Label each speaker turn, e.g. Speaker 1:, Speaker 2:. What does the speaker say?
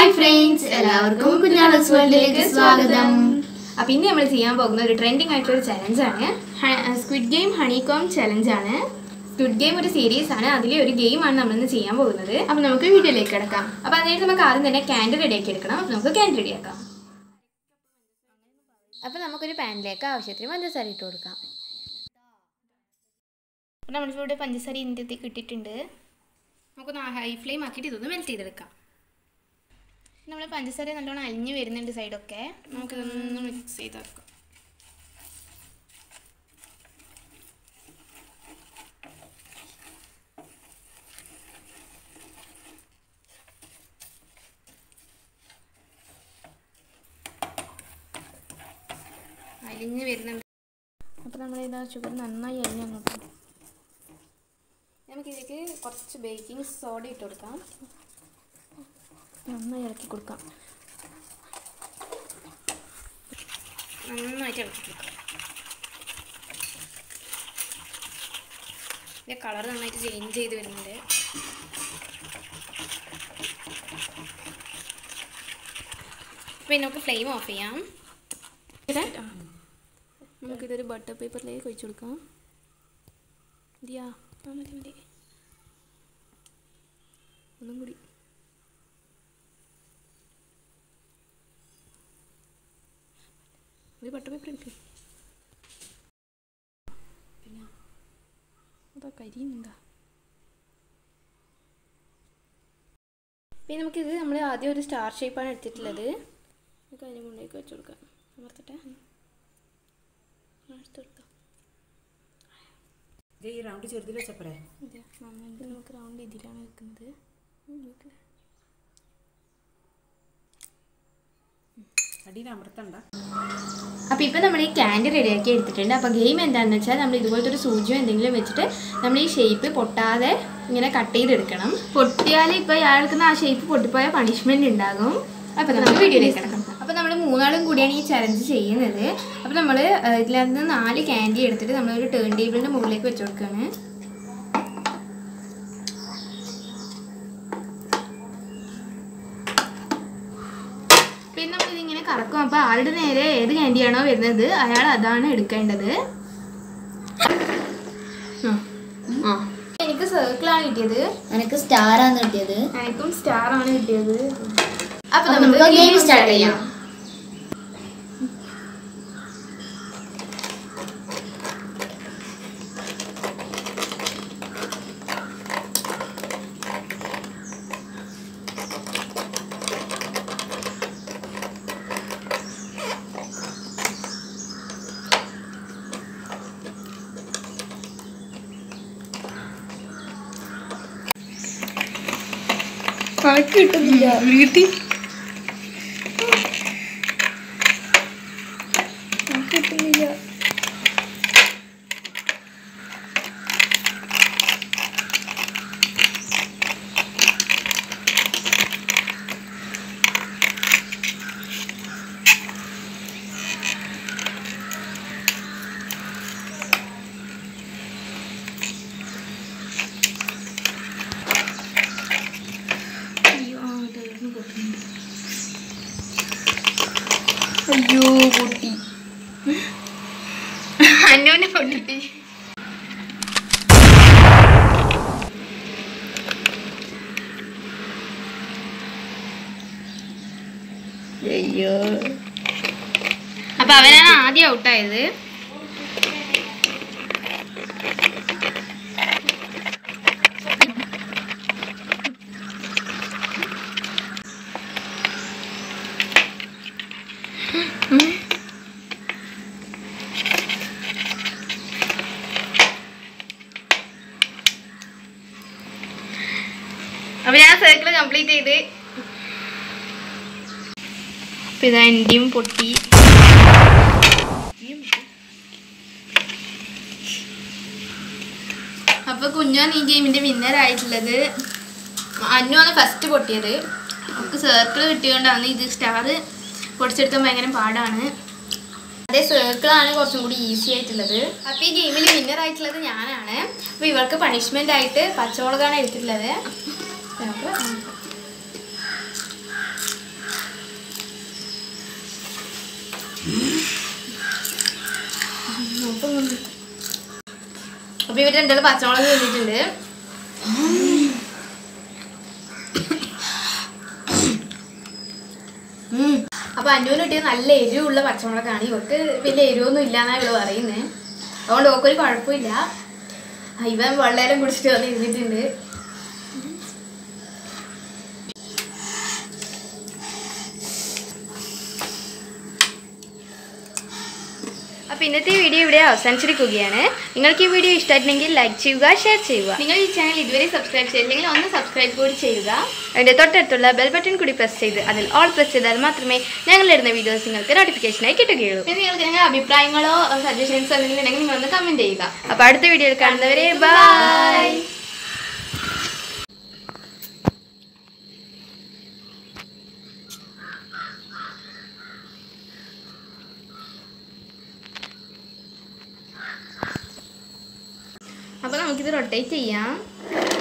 Speaker 1: Hi friends എല്ലാവർക്കും കുഞ്ഞാളസ് വേൾഡിലേക്ക് സ്വാഗതം
Speaker 2: അപ്പം ഇന്ന് നമ്മൾ ചെയ്യാൻ പോകുന്ന ഒരു ട്രെൻഡിങ് ആയിട്ടുള്ള ഒരു ചലഞ്ചാണ് സ്ക്വിഡ് ഗെയിം ഹണികോം ചലഞ്ചാണ് സ്ക്വിഡ് ഗെയിം ഒരു സീരീസ് ആണ് അതിലെ ഒരു ഗെയിമാണ് നമ്മളിന്ന് ചെയ്യാൻ പോകുന്നത്
Speaker 1: അപ്പൊ നമുക്ക് വീഡിയോയിലേക്ക് കിടക്കാം
Speaker 2: അപ്പോൾ അതിനായിട്ട് നമുക്ക് ആദ്യം തന്നെ ക്യാൻഡിൽ റെഡിയാക്കി എടുക്കണം അപ്പോൾ നമുക്ക് ക്യാൻഡിൽ റെഡിയാക്കാം
Speaker 1: അപ്പൊ നമുക്കൊരു പാനിലേക്ക് ആവശ്യത്തിന് പഞ്ചസാര ഇട്ട് കൊടുക്കാം
Speaker 2: അപ്പോൾ നമ്മളിവിടെ പഞ്ചസാര ഇതിൻ്റെ കിട്ടിയിട്ടുണ്ട് നമുക്കൊന്ന് ഹൈ ഫ്ലെയിം ആക്കിയിട്ട് ഇതൊന്ന് മെൽറ്റ് ചെയ്തെടുക്കാം നമ്മൾ പഞ്ചസാര നല്ലോണം അലിഞ്ഞ് വരുന്നുണ്ട് സൈഡൊക്കെ നമുക്കിതൊന്ന് മിക്സ് ചെയ്തെടുക്കാം അലിഞ്ഞ് വരുന്നുണ്ട് അപ്പോൾ നമ്മൾ ഇതാ ഷുഗർ നന്നായി അലിഞ്ഞ് അങ്ങോട്ട് നമുക്കിതിലേക്ക് കുറച്ച് ബേക്കിംഗ് സോഡ ഇട്ട് കൊടുക്കാം നന്നായി ഇളക്കി കൊടുക്കാം നന്നായിട്ട് ഇളക്കി കൊടുക്കാം ഇതിൻ്റെ കളർ നന്നായിട്ട് ചേഞ്ച് ചെയ്ത് വരുന്നുണ്ട് അപ്പോൾ നമുക്ക് ഫ്ലെയിം ഓഫ് ചെയ്യാം നമുക്കിതൊരു ബട്ടർ പേപ്പറിലേക്ക് ഒഴിച്ചു കൊടുക്കാം ഇതിയാ ആ മതി മതി ഒന്നും കൂടി ഒരു ബട്ടർ പേപ്പർ എടുക്ക് പിന്നെ അതാ കരിയുന്നുണ്ടാ പിന്നെ നമുക്കിത് നമ്മൾ ആദ്യം ഒരു സ്റ്റാർ ഷേപ്പാണ് എടുത്തിട്ടുള്ളത് നമുക്ക് അതിന് മുന്നേക്ക് വെച്ച് കൊടുക്കാം അമർത്തട്ടെ എടുത്ത് കൊടുക്കാം
Speaker 3: ഇത് ഈ റൗണ്ട് ചെറുതിൽ വെച്ചപ്പോഴേ
Speaker 2: അതെ നന്നായിട്ട് നമുക്ക് റൗണ്ട് ഇതിലാണ് വെക്കുന്നത്
Speaker 3: അടിയിൽ അമർത്തണ്ട
Speaker 2: അപ്പോൾ ഇപ്പോൾ നമ്മൾ ഈ ക്യാൻഡി റെഡിയാക്കി എടുത്തിട്ടുണ്ട് അപ്പോൾ ഗെയിം എന്താണെന്ന് വെച്ചാൽ നമ്മൾ ഇതുപോലത്തെ ഒരു സൂചിയോ എന്തെങ്കിലും വെച്ചിട്ട് നമ്മൾ ഈ ഷേപ്പ് പൊട്ടാതെ ഇങ്ങനെ കട്ട് ചെയ്തെടുക്കണം പൊട്ടിയാൽ ഇപ്പോൾ ഇയാൾക്കുന്ന ആ ഷേപ്പ് പൊട്ടിപ്പോയാൽ പണിഷ്മെൻറ്റ് ഉണ്ടാകും അപ്പോൾ നമ്മൾ വീഡിയോയിലേക്ക് കിടക്കണം അപ്പോൾ നമ്മൾ മൂന്നാളും കൂടിയാണ് ഈ ചലഞ്ച് ചെയ്യുന്നത് അപ്പോൾ നമ്മൾ ഇതിനകത്ത് നാല് ക്യാൻഡി എടുത്തിട്ട് നമ്മളൊരു ടേൺ ടേബിളിൻ്റെ മുകളിലേക്ക് വെച്ച് കൊടുക്കുകയാണ് പിന്നെ നമ്മൾ ഇതിങ്ങനെ കറക്കും അപ്പോൾ ആളുടെ നേരെ ഏത് ക്യാൻഡിയാണോ വരുന്നത് അയാൾ അതാണ് എടുക്കേണ്ടത് ആ. എനിക്ക് സർക്കിളാണ് കിട്ടിയത്
Speaker 4: എനിക്ക് സ്റ്റാർ ആണ് കിട്ടിയത്
Speaker 2: എനിക്കും സ്റ്റാർ ആണ് കിട്ടിയത്
Speaker 4: അപ്പൊ നമുക്ക് ഗെയിം സ്റ്റാർട്ട് ചെയ്യാം
Speaker 2: കിട്ടി അയ്യോ പൊട്ടി അന്നൂനെ പൊട്ടിട്ട്
Speaker 4: അയ്യോ
Speaker 2: അപ്പൊ അവനാണ് ആദ്യം ഔട്ടായത് അപ്പൊ ഞാൻ സർക്കിൾ കംപ്ലീറ്റ് ചെയ്ത് അപ്പൊ ഇതാ എന്റെയും പൊട്ടി അപ്പൊ കുഞ്ഞാണ് ഈ ഗെയിമിന്റെ വിന്നർ ആയിട്ടുള്ളത് അന്നു ആണ് ഫസ്റ്റ് പൊട്ടിയത് നമുക്ക് സർക്കിൾ കിട്ടിയോണ്ടാണ് ഇത് സ്റ്റാർ പൊടിച്ചെടുക്കാൻ ഭയങ്കര പാടാണ് അതേ സർക്കിളാണ് കുറച്ചും കൂടി ഈസി ആയിട്ടുള്ളത് അപ്പോൾ ഈ ഗെയിമിൽ വിന്നർ ആയിട്ടുള്ളത് ഞാനാണ് അപ്പോൾ ഇവർക്ക് പണിഷ്മെന്റ് ആയിട്ട് പച്ചമുളകാണ് എടുത്തിട്ടുള്ളത് നമുക്ക് അപ്പൊ ഇവര് രണ്ടാളും പച്ചമുളക് തിന്നിട്ടുണ്ട് അപ്പൊ അന്നൂന് കിട്ടിയത് നല്ല എരിവുള്ള പച്ചമുളകാണ് ഇവർക്ക് വലിയ എരിവൊന്നും ഇല്ലാന്നാ ഇവള് പറയുന്നേ അതുകൊണ്ട് ഓക്കൊരു കുഴപ്പമില്ല ആ, ഇവൻ വെള്ളേരം കുടിച്ചിട്ട് വന്ന് ഇരുന്നിട്ടുണ്ട് അപ്പോൾ ഇന്നത്തെ വീഡിയോ ഇവിടെ അവസാനിച്ചിരിക്കുകയാണ് നിങ്ങൾക്ക് ഈ വീഡിയോ ഇഷ്ടമായിട്ടുണ്ടെങ്കിൽ ലൈക്ക് ചെയ്യുക ഷെയർ ചെയ്യുക നിങ്ങൾ ഈ ചാനൽ ഇതുവരെ സബ്സ്ക്രൈബ് ചെയ്തില്ലെങ്കിൽ ഒന്ന് സബ്സ്ക്രൈബ് കൂടി ചെയ്യുക അതിൻ്റെ തൊട്ടടുത്തുള്ള ബെൽ ബട്ടൺ കൂടി പ്രസ് ചെയ്ത് അതിൽ ഓൾ പ്രസ് ചെയ്താൽ മാത്രമേ ഞങ്ങൾ ഇടുന്ന വീഡിയോസ് നിങ്ങൾക്ക് നോട്ടിഫിക്കേഷനായി കിട്ടുകയുള്ളൂ പിന്നെ നിങ്ങൾക്ക് നിങ്ങളുടെ അഭിപ്രായങ്ങളോ സജഷൻസോ എന്തെങ്കിലും ഉണ്ടെങ്കിൽ നിങ്ങളൊന്ന് കമൻറ്റ് ചെയ്യുക അപ്പോൾ അടുത്ത വീഡിയോയിൽ കാണുന്നവരെ ബൈ അപ്പോൾ നമുക്കിത് റൊട്ടേറ്റ് ചെയ്യാം